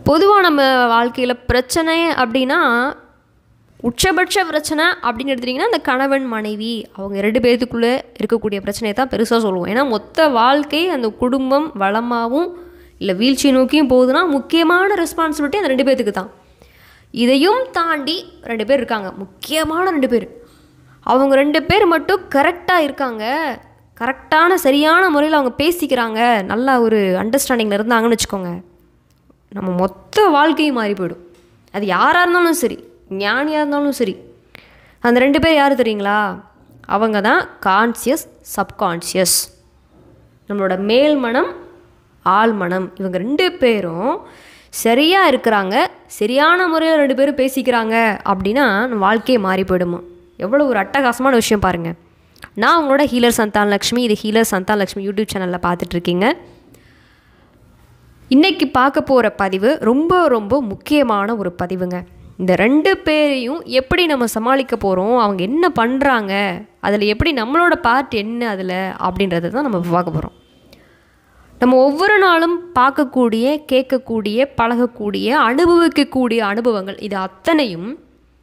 பொதுவாக நம்ம வாழ்க்கையில் பிரச்சனை அப்படின்னா உச்சபட்ச பிரச்சனை அப்படின்னு எடுத்துட்டிங்கன்னா இந்த கணவன் மனைவி அவங்க ரெண்டு பேர்த்துக்குள்ளே இருக்கக்கூடிய பிரச்சனையை தான் பெருசாக சொல்லுவோம் ஏன்னா மொத்த வாழ்க்கை அந்த குடும்பம் வளமாகவும் இல்லை வீழ்ச்சி நோக்கியும் போகுதுன்னா முக்கியமான ரெஸ்பான்சிபிலிட்டி அந்த ரெண்டு பேர்த்துக்கு தான் இதையும் தாண்டி ரெண்டு பேர் இருக்காங்க முக்கியமான ரெண்டு பேர் அவங்க ரெண்டு பேர் மட்டும் கரெக்டாக இருக்காங்க கரெக்டான சரியான முறையில் அவங்க பேசிக்கிறாங்க நல்லா ஒரு அண்டர்ஸ்டாண்டிங்கில் இருந்தாங்கன்னு வச்சுக்கோங்க நம்ம மொத்த வாழ்க்கையும் மாறி போயிடும் அது யாராக இருந்தாலும் சரி ஞானியாக இருந்தாலும் சரி அந்த ரெண்டு பேர் யார் தெரியுங்களா அவங்க தான் கான்சியஸ் சப்கான்ஷியஸ் நம்மளோட மேல் மனம் ஆள் மனம் இவங்க ரெண்டு பேரும் சரியாக இருக்கிறாங்க சரியான முறையில் ரெண்டு பேரும் பேசிக்கிறாங்க அப்படின்னா நம்ம வாழ்க்கையே மாறி போயிடுமா எவ்வளோ ஒரு அட்டகாசமான விஷயம் பாருங்கள் நான் உங்களோட ஹீலர் சந்தான் லக்ஷ்மி இது ஹீலர் சந்தான் லக்ஷ்மி யூடியூப் சேனலில் பார்த்துட்ருக்கீங்க இன்றைக்கி பார்க்க போகிற பதிவு ரொம்ப ரொம்ப முக்கியமான ஒரு பதிவுங்க இந்த ரெண்டு பேரையும் எப்படி நம்ம சமாளிக்க போகிறோம் அவங்க என்ன பண்ணுறாங்க அதில் எப்படி நம்மளோட பார்ட் என்ன அதில் அப்படின்றத தான் நம்ம பார்க்க போகிறோம் நம்ம ஒவ்வொரு நாளும் பார்க்கக்கூடிய கேட்கக்கூடிய பழகக்கூடிய அனுபவிக்கக்கூடிய அனுபவங்கள் இது அத்தனையும்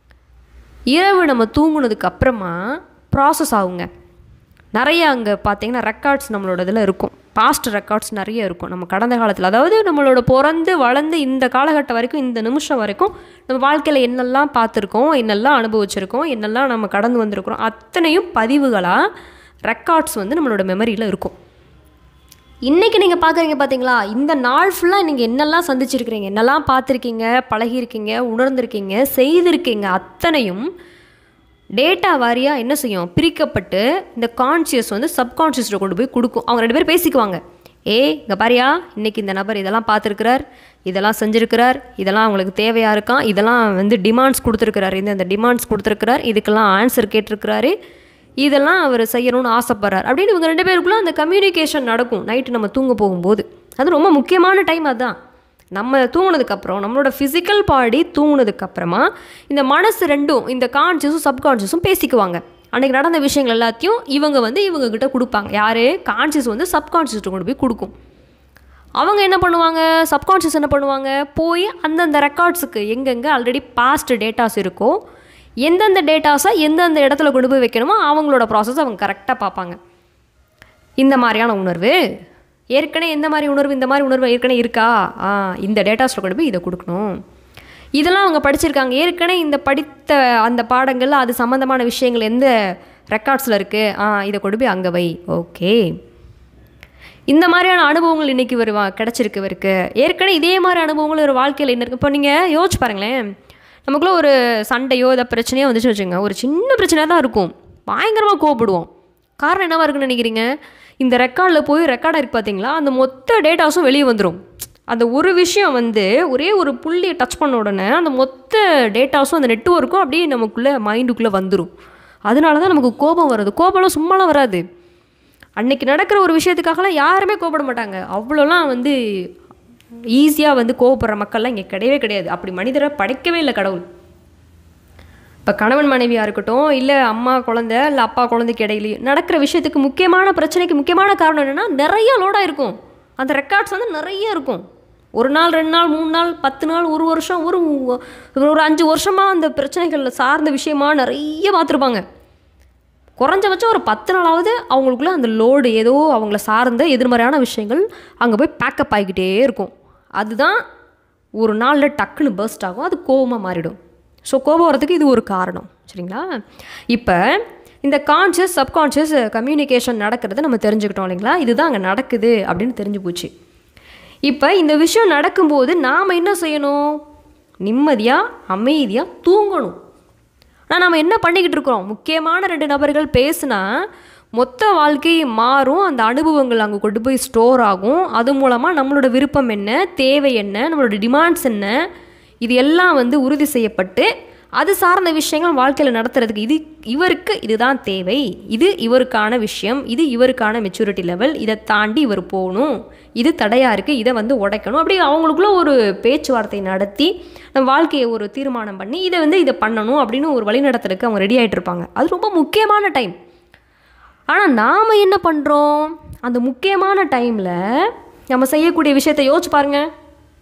இரவு நம்ம தூங்குனதுக்கு அப்புறமா ப்ராசஸ் ஆகுங்க நிறைய அங்கே பார்த்தீங்கன்னா ரெக்கார்ட்ஸ் நம்மளோட இதில் இருக்கும் பாஸ்ட் ரெக்கார்ட்ஸ் நிறைய இருக்கும் நம்ம கடந்த காலத்தில் அதாவது நம்மளோட பிறந்து வளர்ந்து இந்த காலகட்டம் வரைக்கும் இந்த நிமிஷம் வரைக்கும் நம்ம வாழ்க்கையில் என்னெல்லாம் பார்த்துருக்கோம் என்னெல்லாம் அனுபவிச்சிருக்கோம் என்னெல்லாம் நம்ம கடந்து வந்திருக்கிறோம் அத்தனையும் பதிவுகளாக ரெக்கார்ட்ஸ் வந்து நம்மளோட மெமரியில் இருக்கும் இன்றைக்கி நீங்கள் பார்க்குறீங்க பார்த்தீங்களா இந்த நாள் ஃபுல்லாக நீங்கள் என்னெல்லாம் சந்திச்சிருக்கிறீங்க என்னெல்லாம் பார்த்துருக்கீங்க பழகியிருக்கீங்க உணர்ந்திருக்கீங்க செய்திருக்கீங்க அத்தனையும் டேட்டா வாரியாக என்ன செய்யும் பிரிக்கப்பட்டு இந்த கான்ஷியஸ் வந்து சப்கான்ஷியஸில் கொண்டு போய் கொடுக்கும் அவங்க ரெண்டு பேரும் பேசிக்குவாங்க ஏ இங்கே பாரியா இன்றைக்கி இந்த நபர் இதெல்லாம் பார்த்துருக்கிறார் இதெல்லாம் செஞ்சுருக்கிறார் இதெல்லாம் அவங்களுக்கு தேவையாக இருக்கான் இதெல்லாம் வந்து டிமாண்ட்ஸ் கொடுத்துருக்கிறாரு இந்த இந்த டிமாண்ட்ஸ் கொடுத்துருக்கிறார் இதுக்கெல்லாம் ஆன்சர் கேட்டிருக்கிறாரு இதெல்லாம் அவர் செய்யணும்னு ஆசைப்படுறார் அப்படின்னு இவங்க ரெண்டு பேருக்குள்ள அந்த கம்யூனிகேஷன் நடக்கும் நைட்டு நம்ம தூங்க போகும்போது அது ரொம்ப முக்கியமான டைம் அதுதான் நம்ம தூங்குனதுக்கப்புறம் நம்மளோட ஃபிசிக்கல் பாடி தூங்குனதுக்கப்புறமா இந்த மனசு ரெண்டும் இந்த கான்ஷியஸும் சப்கான்ஷியஸும் பேசிக்குவாங்க அன்றைக்கி நடந்த விஷயங்கள் எல்லாத்தையும் இவங்க வந்து இவங்க கிட்ட கொடுப்பாங்க யார் கான்ஷியஸ் வந்து சப்கான்ஷியஸ்ட்டு கொண்டு போய் கொடுக்கும் அவங்க என்ன பண்ணுவாங்க சப்கான்ஷியஸ் என்ன பண்ணுவாங்க போய் அந்தந்த ரெக்கார்ட்ஸுக்கு எங்கெங்கே ஆல்ரெடி பாஸ்ட் டேட்டாஸ் இருக்கோ எந்தெந்த டேட்டாஸை எந்தெந்த இடத்துல கொண்டு போய் வைக்கணுமோ அவங்களோட ப்ராசஸ் அவங்க கரெக்டாக பார்ப்பாங்க இந்த மாதிரியான உணர்வு ஏற்கனவே எந்த மாதிரி உணர்வு இந்த மாதிரி உணர்வு ஏற்கனவே இருக்கா ஆ இந்த டேட்டாஸில் கொண்டு போய் இதை கொடுக்கணும் இதெல்லாம் அவங்க படிச்சிருக்காங்க ஏற்கனவே இந்த படித்த அந்த பாடங்கள் அது சம்மந்தமான விஷயங்கள் எந்த ரெக்கார்ட்ஸில் இருக்குது ஆ இதை கொண்டு போய் அங்கே வை ஓகே இந்த மாதிரியான அனுபவங்கள் இன்றைக்கி வருவா கிடச்சிருக்கு இவருக்கு ஏற்கனவே இதே மாதிரி அனுபவங்கள் ஒரு வாழ்க்கையில் என்ன இருக்குது இப்போ நீங்கள் யோசிச்சு பாருங்களேன் நமக்குள்ளே ஒரு சண்டையோ இதை பிரச்சனையோ வந்துச்சு வச்சுங்க ஒரு சின்ன பிரச்சனையாக தான் இருக்கும் பயங்கரமாக கோவப்படுவோம் காரணம் என்னவாக இருக்குன்னு நினைக்கிறீங்க இந்த ரெக்கார்டில் போய் ரெக்கார்டாக இருக்குது பார்த்தீங்களா அந்த மொத்த டேட்டாஸும் வெளியே வந்துடும் அந்த ஒரு விஷயம் வந்து ஒரே ஒரு புள்ளியை டச் பண்ண உடனே அந்த மொத்த டேட்டாஸும் அந்த நெட்ஒர்க்கும் அப்படியே நமக்குள்ளே மைண்டுக்குள்ளே வந்துடும் அதனால தான் நமக்கு கோபம் வருது கோபம்லாம் சும்மாலாம் வராது அன்னைக்கு நடக்கிற ஒரு விஷயத்துக்காகலாம் யாருமே கோபப்பட மாட்டாங்க அவ்வளோலாம் வந்து ஈஸியாக வந்து கோவப்படுற மக்கள்லாம் இங்கே கிடையவே கிடையாது அப்படி மனிதரை படைக்கவே இல்லை கடவுள் இப்போ கணவன் மனைவியாக இருக்கட்டும் இல்லை அம்மா குழந்தை இல்லை அப்பா குழந்தைக்கு இடையிலையும் நடக்கிற விஷயத்துக்கு முக்கியமான பிரச்சனைக்கு முக்கியமான காரணம் என்னென்னா நிறைய லோடாக இருக்கும் அந்த ரெக்கார்ட்ஸ் வந்து நிறைய இருக்கும் ஒரு நாள் ரெண்டு நாள் மூணு நாள் பத்து நாள் ஒரு வருஷம் ஒரு ஒரு அஞ்சு வருஷமாக அந்த பிரச்சனைகளில் சார்ந்த விஷயமா நிறைய பார்த்துருப்பாங்க குறைஞ்சபட்சம் ஒரு பத்து நாளாவது அவங்களுக்குள்ள அந்த லோடு ஏதோ அவங்கள சார்ந்த எதிர்மறையான விஷயங்கள் அங்கே போய் பேக்கப் ஆகிக்கிட்டே இருக்கும் அதுதான் ஒரு நாளில் டக்குன்னு பர்ஸ்ட் ஆகும் அது கோபமாக மாறிடும் ஸோ கோபம் வரதுக்கு இது ஒரு காரணம் சரிங்களா இப்போ இந்த கான்ஷியஸ் சப்கான்ஷியஸ் கம்யூனிகேஷன் நடக்கிறத நம்ம தெரிஞ்சுக்கிட்டோம் இல்லைங்களா இதுதான் அங்கே நடக்குது அப்படின்னு தெரிஞ்சு போச்சு இப்போ இந்த விஷயம் நடக்கும்போது நாம் என்ன செய்யணும் நிம்மதியாக அமைதியாக தூங்கணும் ஆனால் நம்ம என்ன பண்ணிக்கிட்டு இருக்கிறோம் முக்கியமான ரெண்டு நபர்கள் பேசுனா மொத்த வாழ்க்கை மாறும் அந்த அனுபவங்கள் அங்கே கொண்டு போய் ஸ்டோர் ஆகும் அது மூலமாக நம்மளோட விருப்பம் என்ன தேவை என்ன நம்மளோட டிமாண்ட்ஸ் என்ன இது எல்லாம் வந்து உறுதி செய்யப்பட்டு அது சார்ந்த விஷயங்கள் வாழ்க்கையில் நடத்துறதுக்கு இது இவருக்கு இதுதான் தேவை இது இவருக்கான விஷயம் இது இவருக்கான மெச்சூரிட்டி லெவல் இதை தாண்டி இவர் போகணும் இது தடையாக இருக்குது இதை வந்து உடைக்கணும் அப்படி அவங்களுக்குள்ள ஒரு பேச்சுவார்த்தை நடத்தி நம்ம வாழ்க்கையை ஒரு தீர்மானம் பண்ணி இதை வந்து இதை பண்ணணும் அப்படின்னு ஒரு வழி நடத்துறதுக்கு அவங்க ரெடி ஆகிட்டு இருப்பாங்க அது ரொம்ப முக்கியமான டைம் ஆனால் நாம் என்ன பண்ணுறோம் அந்த முக்கியமான டைமில் நம்ம செய்யக்கூடிய விஷயத்தை யோசிச்சு பாருங்க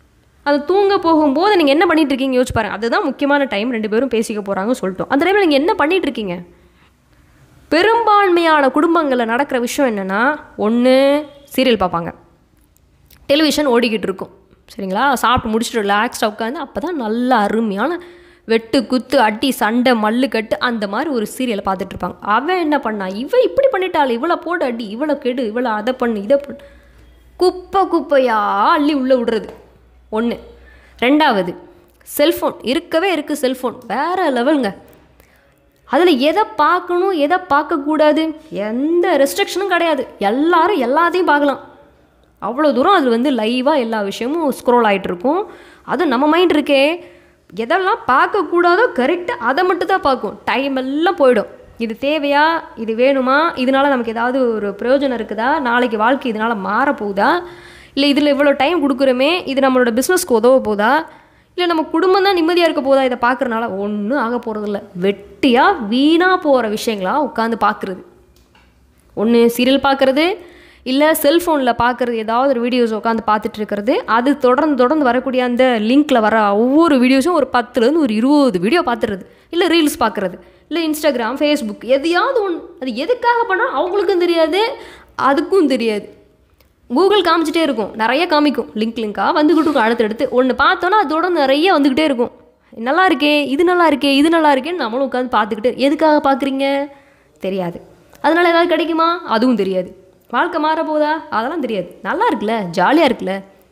அது தூங்க போகும்போது நீங்கள் என்ன பண்ணிட்டு இருக்கீங்க யோசிச்சு பாருங்க அதுதான் முக்கியமான டைம் ரெண்டு பேரும் பேசிக்க போகிறாங்க சொல்லிட்டோம் அந்த டைமில் நீங்கள் என்ன பண்ணிட்டு இருக்கீங்க பெரும்பான்மையான குடும்பங்களில் நடக்கிற விஷயம் என்னென்னா ஒன்று சீரியல் பார்ப்பாங்க டெலிவிஷன் ஓடிக்கிட்டு இருக்கும் சரிங்களா சாப்பிட்டு முடிச்சுட்டு ரிலாக்ஸ்டாக உட்காந்து அப்போ தான் நல்ல அருமையான வெட்டு குத்து அடி சண்டை மல்லு கட்டு அந்த மாதிரி ஒரு சீரியலை பார்த்துட்டு இருப்பாங்க அவன் என்ன பண்ணா இவ இப்படி பண்ணிட்டாள் இவளை போடு அடி இவளை கெடு இவளை அதை பண்ணு இதை பண்ணு குப்பை குப்பையா அள்ளி உள்ளே விடுறது ஒன்று ரெண்டாவது செல்ஃபோன் இருக்கவே இருக்குது செல்ஃபோன் வேறு லெவலுங்க அதில் எதை பார்க்கணும் எதை பார்க்கக்கூடாது எந்த ரெஸ்ட்ரிக்ஷனும் கிடையாது எல்லாரும் எல்லாத்தையும் பார்க்கலாம் அவ்வளோ தூரம் அது வந்து லைவாக எல்லா விஷயமும் ஸ்க்ரோல் ஆகிட்டு இருக்கும் அதுவும் நம்ம மைண்ட் இருக்கே எதெல்லாம் பார்க்கக்கூடாதோ கரெக்டாக அதை மட்டும் தான் பார்க்கும் டைம் எல்லாம் போயிடும் இது தேவையா இது வேணுமா இதனால நமக்கு ஏதாவது ஒரு பிரயோஜனம் இருக்குதா நாளைக்கு வாழ்க்கை இதனால் மாற போகுதா இல்லை இதில் இவ்வளோ டைம் கொடுக்குறோமே இது நம்மளோட பிஸ்னஸ்க்கு உதவ போதா இல்லை நம்ம குடும்பம் தான் நிம்மதியாக இருக்க போதா இதை பார்க்குறனால ஒன்றும் ஆக போகிறதில்ல வெட்டியாக வீணாக போகிற விஷயங்களாக உட்காந்து பார்க்குறது ஒன்று சீரியல் பார்க்குறது இல்லை செல்ஃபோனில் பார்க்குறது ஏதாவது ஒரு வீடியோஸ் உட்காந்து பார்த்துட்டு இருக்கிறது அது தொடர்ந்து தொடர்ந்து வரக்கூடிய அந்த லிங்க்கில் வர ஒவ்வொரு வீடியோஸும் ஒரு பத்துலேருந்து ஒரு இருபது வீடியோ பார்த்துறது இல்லை ரீல்ஸ் பார்க்குறது இல்லை இன்ஸ்டாகிராம் ஃபேஸ்புக் எதையாவது ஒன்று அது எதுக்காக பண்ணால் அவங்களுக்கும் தெரியாது அதுக்கும் தெரியாது கூகுள் காமிச்சிட்டே இருக்கும் நிறைய காமிக்கும் லிங்க் லிங்காக வந்துக்கிட்டு இருக்கும் அடுத்தடுத்து ஒன்று பார்த்தோன்னா அதோட நிறைய வந்துக்கிட்டே இருக்கும் நல்லா இருக்கே இது நல்லா இருக்கே இது நல்லா இருக்கேன்னு நம்மளும் உட்காந்து பார்த்துக்கிட்டு எதுக்காக பார்க்குறீங்க தெரியாது அதனால் ஏதாவது கிடைக்குமா அதுவும் தெரியாது வாழ்க்கை மாற போதா அதெல்லாம் தெரியாது நல்லா இருக்குல்ல ஜாலியாக இருக்குல்ல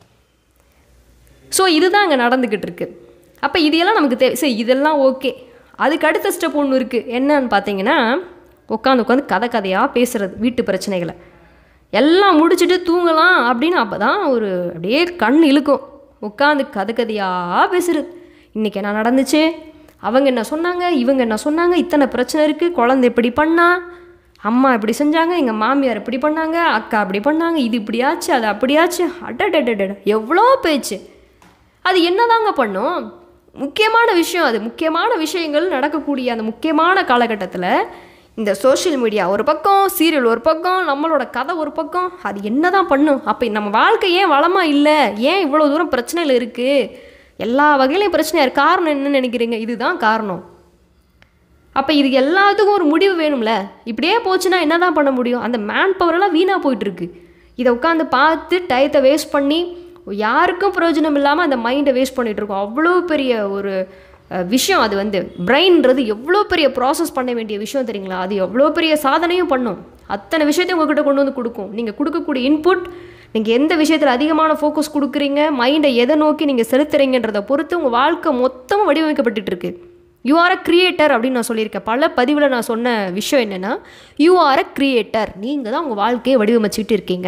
ஸோ இதுதான் அங்கே நடந்துக்கிட்டு இருக்கு அப்போ இதையெல்லாம் நமக்கு தேவை சரி இதெல்லாம் ஓகே அதுக்கு அடுத்த ஸ்டெப் ஒன்று இருக்குது என்னன்னு பார்த்தீங்கன்னா உட்காந்து உட்காந்து கதை கதையாக பேசுறது வீட்டு பிரச்சனைகளை எல்லாம் முடிச்சுட்டு தூங்கலாம் அப்படின்னு அப்போ தான் ஒரு அப்படியே கண் இழுக்கும் உட்காந்து கதை கதையாக பேசுறது இன்றைக்கி என்ன நடந்துச்சு அவங்க என்ன சொன்னாங்க இவங்க என்ன சொன்னாங்க இத்தனை பிரச்சனை இருக்குது குழந்தை இப்படி பண்ணா அம்மா இப்படி செஞ்சாங்க எங்கள் மாமியார் இப்படி பண்ணாங்க அக்கா அப்படி பண்ணாங்க இது இப்படியாச்சு அது அப்படியாச்சு அடடடட எவ்வளோ பேச்சு அது என்னதாங்க பண்ணும் முக்கியமான விஷயம் அது முக்கியமான விஷயங்கள் நடக்கக்கூடிய அந்த முக்கியமான காலகட்டத்தில் இந்த சோஷியல் மீடியா ஒரு பக்கம் சீரியல் ஒரு பக்கம் நம்மளோட கதை ஒரு பக்கம் அது என்ன தான் பண்ணும் அப்போ நம்ம வாழ்க்கை ஏன் வளமாக இல்லை ஏன் இவ்வளோ தூரம் பிரச்சனையில் இருக்குது எல்லா வகையிலையும் பிரச்சனையாக இருக்கு காரணம் என்னன்னு நினைக்கிறீங்க இதுதான் காரணம் அப்போ இது எல்லாத்துக்கும் ஒரு முடிவு வேணும்ல இப்படியே போச்சுன்னா என்ன தான் பண்ண முடியும் அந்த மேன் பவரெல்லாம் வீணாக போயிட்டுருக்கு இதை உட்காந்து பார்த்து டயத்தை வேஸ்ட் பண்ணி யாருக்கும் பிரயோஜனம் இல்லாமல் அந்த மைண்டை வேஸ்ட் பண்ணிகிட்டு இருக்கோம் அவ்வளோ பெரிய ஒரு அஹ், விஷயம் அது வந்து பிரெயின்றது எவ்வளோ பெரிய ப்ராசஸ் பண்ண வேண்டிய விஷயம் தெரியுங்களா அது எவ்வளோ பெரிய சாதனையும் பண்ணும் அத்தனை விஷயத்தையும் உங்ககிட்ட கொண்டு வந்து கொடுக்கும் நீங்கள் கொடுக்கக்கூடிய இன்புட் நீங்கள் எந்த விஷயத்தில் அதிகமான ஃபோக்கஸ் கொடுக்குறீங்க மைண்டை எதை நோக்கி நீங்கள் செலுத்துறீங்கன்றதை பொறுத்து உங்கள் வாழ்க்கை மொத்தமும் வடிவமைக்கப்பட்டுட்டு இருக்கு யூ ஆர் அ கிரியேட்டர் அப்படின்னு நான் சொல்லியிருக்கேன் பல பதிவில் நான் சொன்ன விஷயம் என்னென்னா யூ ஆர் அ கிரியேட்டர் நீங்கள் தான் உங்கள் வாழ்க்கையை வடிவமைச்சிட்டு இருக்கீங்க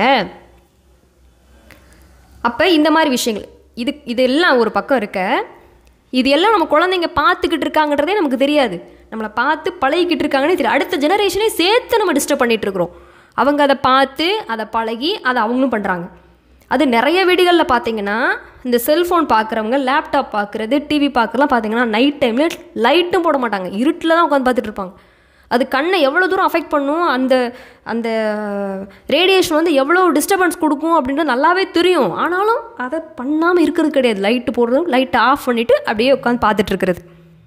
அப்போ இந்த மாதிரி விஷயங்கள் இது இதெல்லாம் ஒரு பக்கம் இருக்க இது எல்லாம் நம்ம குழந்தைங்க பார்த்துக்கிட்டு இருக்காங்கன்றதே நமக்கு தெரியாது நம்மளை பார்த்து பழகிக்கிட்டு இருக்காங்கன்னே தெரியும் அடுத்த ஜெனரேஷனே சேர்த்து நம்ம டிஸ்டர்ப் பண்ணிட்டு இருக்கிறோம் அவங்க அதை பார்த்து அதை பழகி அதை அவங்களும் பண்ணுறாங்க அது நிறைய வீடுகளில் பார்த்தீங்கன்னா இந்த செல்ஃபோன் பார்க்குறவங்க லேப்டாப் பார்க்குறது டிவி பார்க்குறலாம் பார்த்தீங்கன்னா நைட் டைமில் லைட்டும் போட மாட்டாங்க இருட்டில் தான் உட்காந்து பார்த்துட்டு இருப்பாங்க அது கண்ணை எவ்வளோ தூரம் அஃபெக்ட் பண்ணும் அந்த அந்த ரேடியேஷன் வந்து எவ்வளோ டிஸ்டர்பன்ஸ் கொடுக்கும் அப்படின்றது நல்லாவே தெரியும் ஆனாலும் அதை பண்ணாமல் இருக்கிறது கிடையாது லைட்டு போடுறதும் லைட்டை ஆஃப் பண்ணிவிட்டு அப்படியே உட்காந்து பார்த்துட்டு இருக்கிறது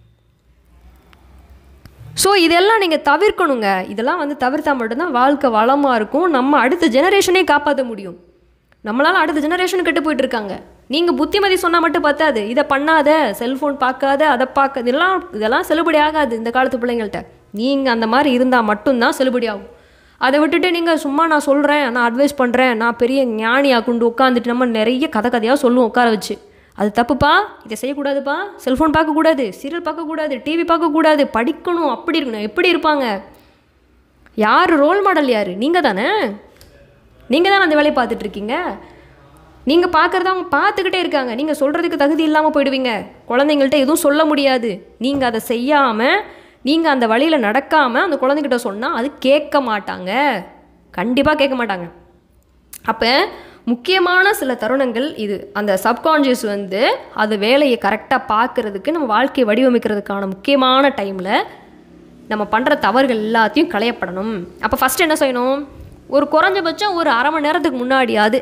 ஸோ இதெல்லாம் நீங்கள் தவிர்க்கணுங்க இதெல்லாம் வந்து தவிர்த்தா மட்டும்தான் வாழ்க்கை வளமாக இருக்கும் நம்ம அடுத்த ஜெனரேஷனே காப்பாற்ற முடியும் நம்மளால் அடுத்த ஜெனரேஷன் கெட்டு போயிட்டு இருக்காங்க நீங்கள் புத்திமதி சொன்னால் மட்டும் பத்தாது இதை பண்ணாத செல்ஃபோன் பார்க்காத அதை பார்க்க இதெல்லாம் இதெல்லாம் செல்லுபடி ஆகாது இந்த காலத்து பிள்ளைங்கள்ட்ட நீங்கள் அந்த மாதிரி இருந்தால் மட்டும்தான் செல்லுபடி ஆகும் அதை விட்டுட்டு நீங்கள் சும்மா நான் சொல்கிறேன் நான் அட்வைஸ் பண்ணுறேன் நான் பெரிய ஞானியாக கொண்டு உட்காந்துட்டு நம்ம நிறைய கதை கதையாக சொல்லுவோம் உட்கார வச்சு அது தப்புப்பா இதை செய்யக்கூடாதுப்பா செல்ஃபோன் பார்க்கக்கூடாது சீரியல் பார்க்கக்கூடாது டிவி பார்க்கக்கூடாது படிக்கணும் அப்படி இருக்கணும் எப்படி இருப்பாங்க யார் ரோல் மாடல் யார் நீங்கள் தானே நீங்கள் தானே அந்த வேலையை பார்த்துட்டு இருக்கீங்க நீங்கள் பார்க்குறத அவங்க பார்த்துக்கிட்டே இருக்காங்க நீங்கள் சொல்கிறதுக்கு தகுதி இல்லாமல் போயிடுவீங்க குழந்தைங்கள்ட்ட எதுவும் சொல்ல முடியாது நீங்கள் அதை செய்யாமல் நீங்கள் அந்த வழியில் நடக்காமல் அந்த குழந்தைகிட்ட சொன்னால் அது கேட்க மாட்டாங்க கண்டிப்பாக கேட்க மாட்டாங்க அப்போ முக்கியமான சில தருணங்கள் இது அந்த சப்கான்ஷியஸ் வந்து அது வேலையை கரெக்டாக பார்க்குறதுக்கு நம்ம வாழ்க்கையை வடிவமைக்கிறதுக்கான முக்கியமான டைமில் நம்ம பண்ணுற தவறுகள் எல்லாத்தையும் களையப்படணும் அப்போ ஃபஸ்ட்டு என்ன செய்யணும் ஒரு குறைஞ்சபட்சம் ஒரு அரை மணி நேரத்துக்கு முன்னாடியாவது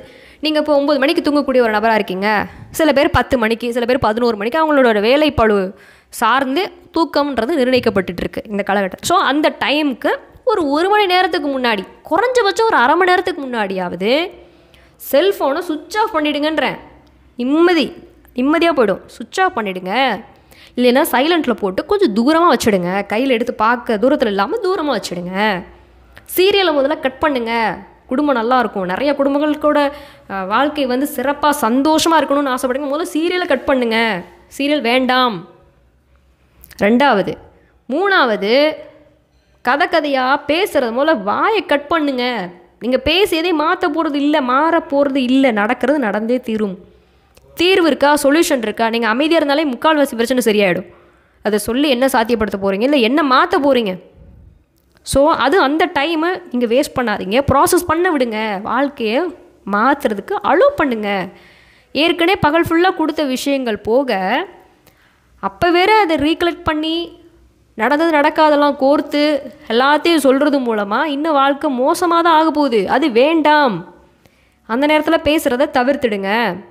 நீங்கள் இப்போ ஒம்பது மணிக்கு தூங்கக்கூடிய ஒரு நபராக இருக்கீங்க சில பேர் பத்து மணிக்கு சில பேர் பதினோரு மணிக்கு அவங்களோட வேலைப்பளு சார்ந்து தூக்கம்ன்றது நிர்ணயிக்கப்பட்டுட்டு இருக்கு இந்த காலகட்டம் ஸோ அந்த டைமுக்கு ஒரு ஒரு மணி நேரத்துக்கு முன்னாடி குறைஞ்சபட்சம் ஒரு அரை மணி நேரத்துக்கு முன்னாடியாவது செல்ஃபோனை சுவிட்ச் ஆஃப் பண்ணிடுங்கன்றேன் நிம்மதி நிம்மதியாக போயிடும் சுவிட்ச் ஆஃப் பண்ணிடுங்க இல்லைன்னா சைலண்ட்டில் போட்டு கொஞ்சம் தூரமாக வச்சுடுங்க கையில் எடுத்து பார்க்க தூரத்தில் இல்லாமல் தூரமாக வச்சுடுங்க சீரியலை முதல்ல கட் பண்ணுங்க குடும்பம் நல்லா இருக்கும் நிறைய குடும்பங்களுக்கூட அஹ், வாழ்க்கை வந்து சிறப்பாக சந்தோஷமாக இருக்கணும்னு ஆசைப்படுங்க முதல்ல சீரியலை கட் பண்ணுங்க சீரியல் வேண்டாம் ரெண்டாவது மூணாவது கதை கதையாக பேசுகிறது முதல்ல வாயை கட் பண்ணுங்க நீங்கள் பேசியதே மாற்ற போகிறது இல்லை மாற போகிறது இல்லை நடக்கிறது நடந்தே தீரும் தீர்வு இருக்கா சொல்யூஷன் இருக்கா நீங்கள் அமைதியாக இருந்தாலே முக்கால்வாசி பிரச்சனை சரியாயிடும் அதை சொல்லி என்ன சாத்தியப்படுத்த போகிறீங்க இல்லை என்ன மாற்ற போகிறீங்க ஸோ அது அந்த டைமை நீங்கள் வேஸ்ட் பண்ணாதீங்க ப்ராசஸ் பண்ண விடுங்க வாழ்க்கையை மாற்றுறதுக்கு அலோவ் பண்ணுங்க ஏற்கனவே பகல் ஃபுல்லாக கொடுத்த விஷயங்கள் போக அப்போ வேற அதை ரீகலெக்ட் பண்ணி நடந்தது நடக்காதெல்லாம் கோர்த்து எல்லாத்தையும் சொல்கிறது மூலமாக இன்னும் வாழ்க்கை மோசமாக தான் ஆக போகுது அது வேண்டாம் அந்த நேரத்தில் பேசுகிறத தவிர்த்துடுங்க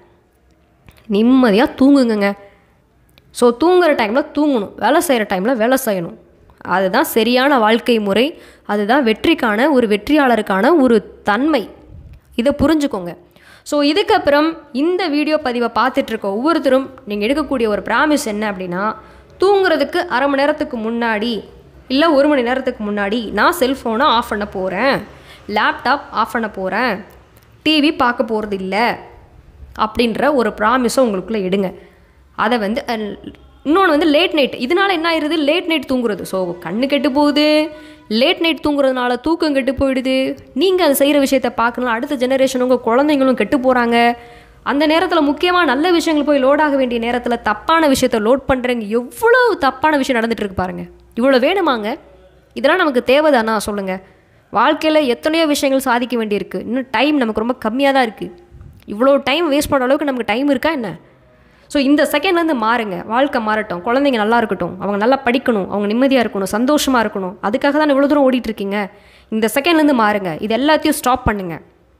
நிம்மதியாக தூங்குங்கங்க ஸோ தூங்குற டைமில் தூங்கணும் வேலை செய்கிற டைமில் வேலை செய்யணும் அதுதான் சரியான வாழ்க்கை முறை அதுதான் வெற்றிக்கான ஒரு வெற்றியாளருக்கான ஒரு தன்மை இதை புரிஞ்சுக்கோங்க ஸோ இதுக்கப்புறம் இந்த வீடியோ பதிவை பார்த்துட்டு இருக்க ஒவ்வொருத்தரும் நீங்கள் எடுக்கக்கூடிய ஒரு ப்ராமிஸ் என்ன அப்படின்னா தூங்குறதுக்கு அரை மணி நேரத்துக்கு முன்னாடி இல்லை ஒரு மணி நேரத்துக்கு முன்னாடி நான் செல்ஃபோனை ஆஃப் பண்ண போகிறேன் லேப்டாப் ஆஃப் பண்ண போகிறேன் டிவி பார்க்க போகிறது இல்லை அப்படின்ற ஒரு ப்ராமிஸை உங்களுக்குள்ளே எடுங்க அதை வந்து இன்னொன்று வந்து லேட் நைட் இதனால என்ன ஆயிடுது லேட் நைட் தூங்குறது ஸோ கண்ணு கெட்டு போகுது லேட் நைட் தூங்குறதுனால தூக்கம் கெட்டு போயிடுது நீங்கள் அது செய்கிற விஷயத்த பார்க்கணும் அடுத்த ஜெனரேஷன் உங்கள் குழந்தைங்களும் கெட்டு போகிறாங்க அந்த நேரத்தில் முக்கியமாக நல்ல விஷயங்கள் போய் லோட் ஆக வேண்டிய நேரத்தில் தப்பான விஷயத்த லோட் பண்ணுறீங்க எவ்வளோ தப்பான விஷயம் நடந்துட்டு இருக்கு பாருங்க இவ்வளோ வேணுமாங்க இதெல்லாம் நமக்கு தேவைதானா சொல்லுங்கள் வாழ்க்கையில் எத்தனையோ விஷயங்கள் சாதிக்க வேண்டியிருக்கு இன்னும் டைம் நமக்கு ரொம்ப கம்மியாக தான் இருக்குது இவ்வளோ டைம் வேஸ்ட் பண்ணுற அளவுக்கு நமக்கு டைம் இருக்கா என்ன ஸோ இந்த செகண்ட்லேருந்து மாறுங்க வாழ்க்கை மாறட்டும் குழந்தைங்க நல்லா இருக்கட்டும் அவங்க நல்லா படிக்கணும் அவங்க நிம்மதியாக இருக்கணும் சந்தோஷமாக இருக்கணும் அதுக்காக தான் இவ்வளோ தூரம் ஓடிட்டு இருக்கீங்க இந்த செகண்ட்லேருந்து மாறுங்க இது எல்லாத்தையும் ஸ்டாப் பண்ணுங்கள்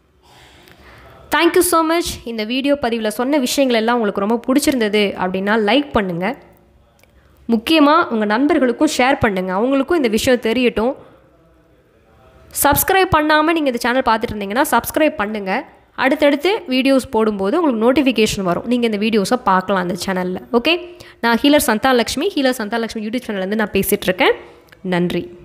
தேங்க்யூ ஸோ மச் இந்த வீடியோ பதிவில் சொன்ன விஷயங்கள் எல்லாம் உங்களுக்கு ரொம்ப பிடிச்சிருந்தது அப்படின்னா லைக் பண்ணுங்கள் முக்கியமாக உங்கள் நண்பர்களுக்கும் ஷேர் பண்ணுங்கள் அவங்களுக்கும் இந்த விஷயம் தெரியட்டும் சப்ஸ்கிரைப் பண்ணாமல் நீங்கள் இந்த சேனல் பார்த்துட்டு இருந்தீங்கன்னா சப்ஸ்கிரைப் பண்ணுங்கள் அடுத்தடுத்து வீடியோஸ் போடும்போது உங்களுக்கு நோட்டிஃபிகேஷன் வரும் நீங்கள் இந்த வீடியோஸை பார்க்கலாம் அந்த சேனலில் ஓகே நான் healer Santhalakshmi healer Santhalakshmi YouTube சேனல்லேருந்து நான் பேசிகிட்ருக்கேன் நன்றி